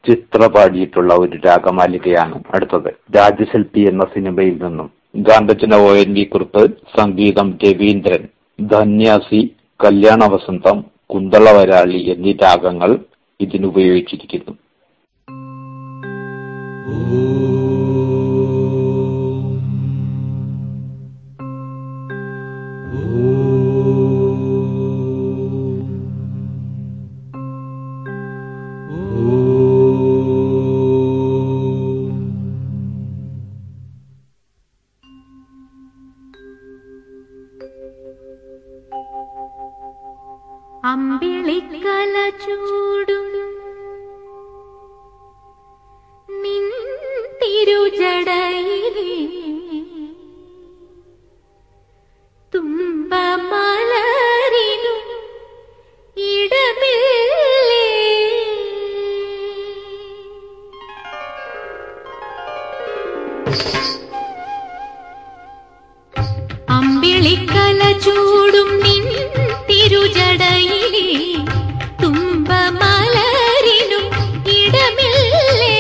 ചിത്ര പാടിയിട്ടുള്ള ഒരു രാഗമാലികയാണ് അടുത്തത് രാജശില്പി എന്ന സിനിമയിൽ നിന്നും ഗാന്ധജന ഒ എൻ വി കുറുപ്പ് സംഗീതം രവീന്ദ്രൻ ധന്യാസി കല്യാണ വസന്തം കുന്തളവരാളി എന്നീ രാഗങ്ങൾ ഇതിനുപയോഗിച്ചിരിക്കുന്നു അമ്പിളിക്കല ചൂടും നിൻ തിരുജടയിലേ തുമ്പമലരിനും ഇടമില്ലേ അമ്പിളിക്കല ചൂടും നിൻ തിരുജടയിലേ തുമ്പമലരിനും ഇടമില്ലേ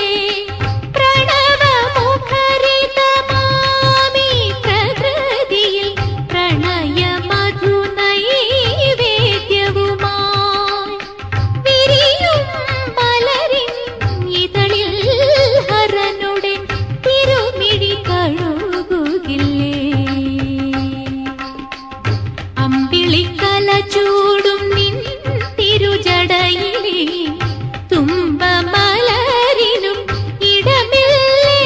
പ്രണവമുഖരിതമാമി പ്രകൃതിയിൽ പ്രണയമധുനൈവേദ്യവുമായി വിരിയും മലരിൻ ഇതളിൽ ഹരനുടൻ തിരുമിഴി കഴുകുകില്ലേ അമ്പിളിക്കല ചൂടും നിൻ തിരുജടയിലേ തുമ്പമലരിനും ഇടമില്ലേ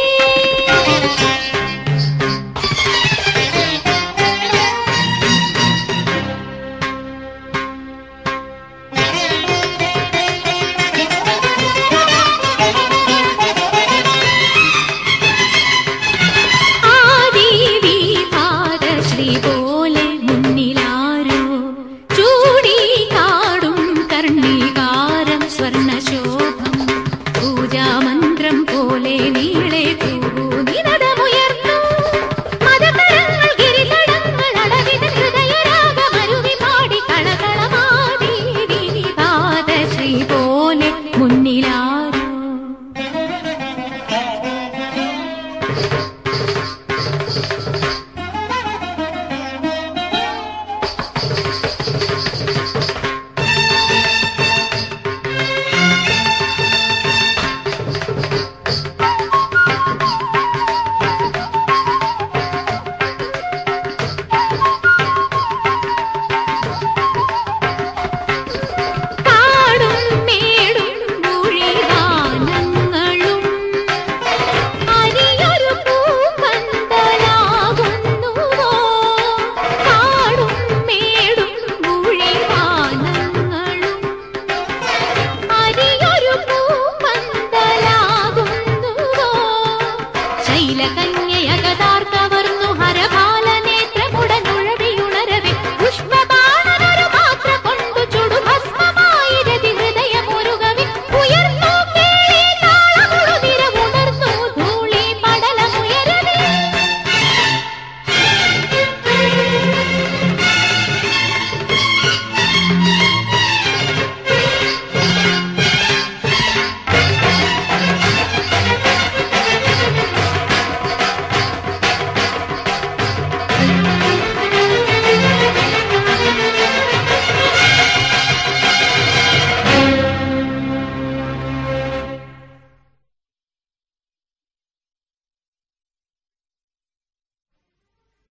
ആദിവിഭാഗശ്രീ പോലെ മുന്നിലാരോ ചൂടി കാടും കർണികാരം സ്വർണശോഭം പൂജാമന്ത്രം പോലെ നീളെ തൂനിനതമുയർന്നു മതകരങ്ങൾ ഗിരിതടങ്ങൾ അളവിന് ഹൃദയരാഗമരുവി പാടി കളകളമാതി വിഭാതശ്രീ പോലെ മുന്നിലാ